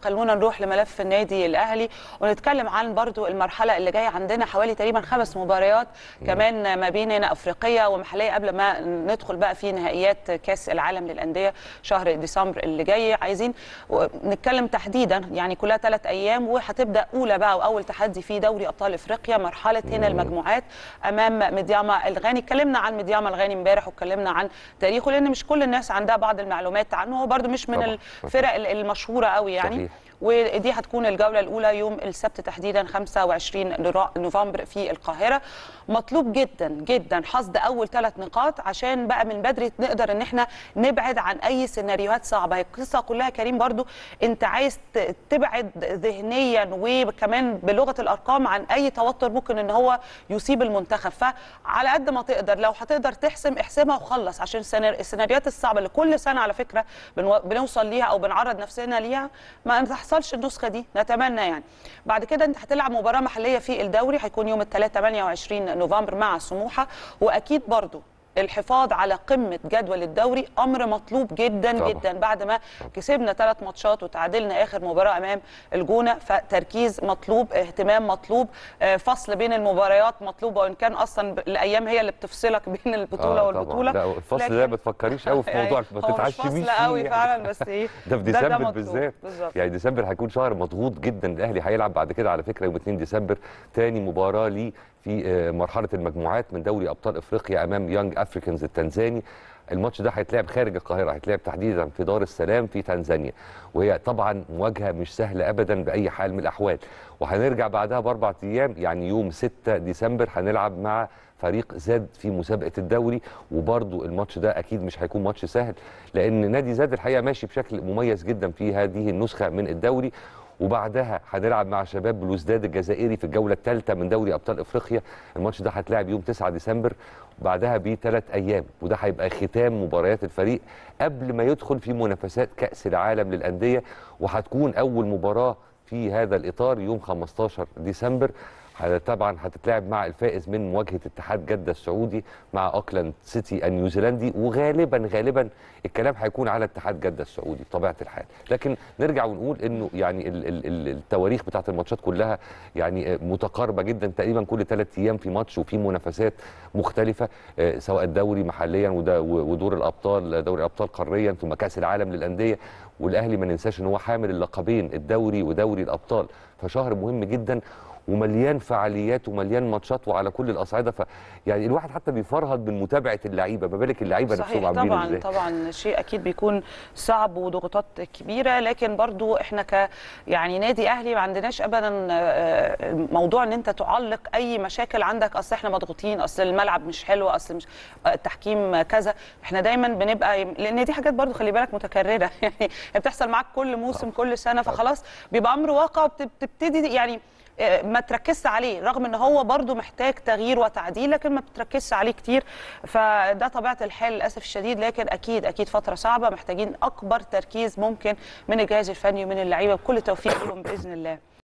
خلونا نروح لملف النادي الاهلي ونتكلم عن برضو المرحله اللي جايه عندنا حوالي تقريبا خمس مباريات كمان ما بين هنا افريقيه ومحليه قبل ما ندخل بقى في نهائيات كاس العالم للانديه شهر ديسمبر اللي جاي عايزين نتكلم تحديدا يعني كلها ثلاث ايام وهتبدا اولى بقى واول تحدي في دوري ابطال افريقيا مرحله هنا المجموعات امام مدياما الغاني اتكلمنا عن مدياما الغاني امبارح واتكلمنا عن تاريخه لان مش كل الناس عندها بعض المعلومات عنه هو برده مش من طبعاً. الفرق المشهوره قوي يعني صحيح. ودي هتكون الجوله الاولى يوم السبت تحديدا 25 نرا- نوفمبر في القاهره مطلوب جدا جدا حصد اول ثلاث نقاط عشان بقى من بدري نقدر ان احنا نبعد عن اي سيناريوهات صعبه هي القصه كلها كريم برضو انت عايز ت- تبعد ذهنيا وكمان بلغه الارقام عن اي توتر ممكن ان هو يصيب المنتخب فعلى قد ما تقدر لو هتقدر تحسم احسمها وخلص عشان السينار- السيناريوهات الصعبه اللي كل سنه على فكره بنو- بنوصل ليها او بنعرض نفسنا ليها ما تحصلش النسخه دي نتمنى يعني بعد كده انت هتلعب مباراه محليه في الدوري هيكون يوم الثلاث 28 نوفمبر مع سموحه واكيد برضو الحفاظ على قمه جدول الدوري امر مطلوب جدا طبعا. جدا بعد ما كسبنا ثلاث ماتشات وتعادلنا اخر مباراه امام الجونه فتركيز مطلوب اهتمام مطلوب آه، فصل بين المباريات مطلوب وان كان اصلا ب- الايام هي اللي بتفصلك بين البطوله آه، والبطوله طبعا لا الفصل لكن- ده ما تفكريش قوي في موضوع ما هو مش تتعشميش فصل فيه قوي يعني. فعلا بس ايه ده في ده- ده ديسمبر مطلوب. بالذات بالظبط. يعني ديسمبر هيكون شهر مضغوط جدا الاهلي هيلعب بعد كده على فكره يوم 2 ديسمبر تاني مباراه ليه في آه، مرحله المجموعات من دوري ابطال افريقيا امام يانج افريكانز التنزاني الماتش ده هيتلعب خارج القاهره هيتلعب تحديدا في دار السلام في تنزانيا وهي طبعا مواجهه مش سهله ابدا باي حال من الاحوال وهنرجع بعدها باربع ايام يعني يوم 6 ديسمبر هنلعب مع فريق زاد في مسابقه الدوري وبرضو الماتش ده اكيد مش هيكون ماتش سهل لان نادي زاد الحقيقه ماشي بشكل مميز جدا في هذه النسخه من الدوري وبعدها هنلعب مع شباب بلوزداد الجزائري في الجوله الثالثه من دوري ابطال افريقيا الماتش ده هيتلعب يوم 9 ديسمبر بعدها بثلاث ايام وده هيبقى ختام مباريات الفريق قبل ما يدخل في منافسات كاس العالم للانديه وهتكون اول مباراه في هذا الاطار يوم 15 ديسمبر ه- طبعا هتتلعب مع الفائز من مواجهه اتحاد جده السعودي مع اوكلاند سيتي النيوزيلندي وغالبا غالبا الكلام هيكون على اتحاد جده السعودي بطبيعه الحال لكن نرجع ونقول انه يعني ال ال ال التواريخ بتاعت الماتشات كلها يعني متقاربه جدا تقريبا كل ثلاث ايام في ماتش وفي منافسات مختلفه آه، سواء الدوري محليا وده- ودور الابطال دوري الابطال قاريا ثم كاس العالم للانديه والاهلي ما ننساش ان هو حامل اللقبين الدوري ودوري الابطال فشهر مهم جدا ومليان فعاليات ومليان ماتشات وعلى كل الاصعده ف يعني الواحد حتى بيفرهد من متابعه اللعيبه ما بالك اللعيبه نفسهم صحيح عاملين طبعا ازاي طبعا شيء اكيد بيكون صعب وضغوطات كبيره لكن برضو احنا ك يعني نادي اهلي ما عندناش ابدا آه، موضوع ان انت تعلق اي مشاكل عندك اصل احنا مضغوطين اصل الملعب مش حلو اصل مش آه، التحكيم كذا احنا دايما بنبقى لان دي حاجات برضو خلي بالك متكرره يعني هي بتحصل معاك كل موسم كل سنه فخلاص بيبقى امر واقع وبتبتدي يعني آه، ما تركزش عليه رغم ان هو برضو محتاج تغيير وتعديل لكن ما بتركزش عليه كتير فده طبيعه الحال للاسف الشديد لكن اكيد اكيد فتره صعبه محتاجين اكبر تركيز ممكن من الجهاز الفني ومن اللعيبه بكل توفيق لهم باذن الله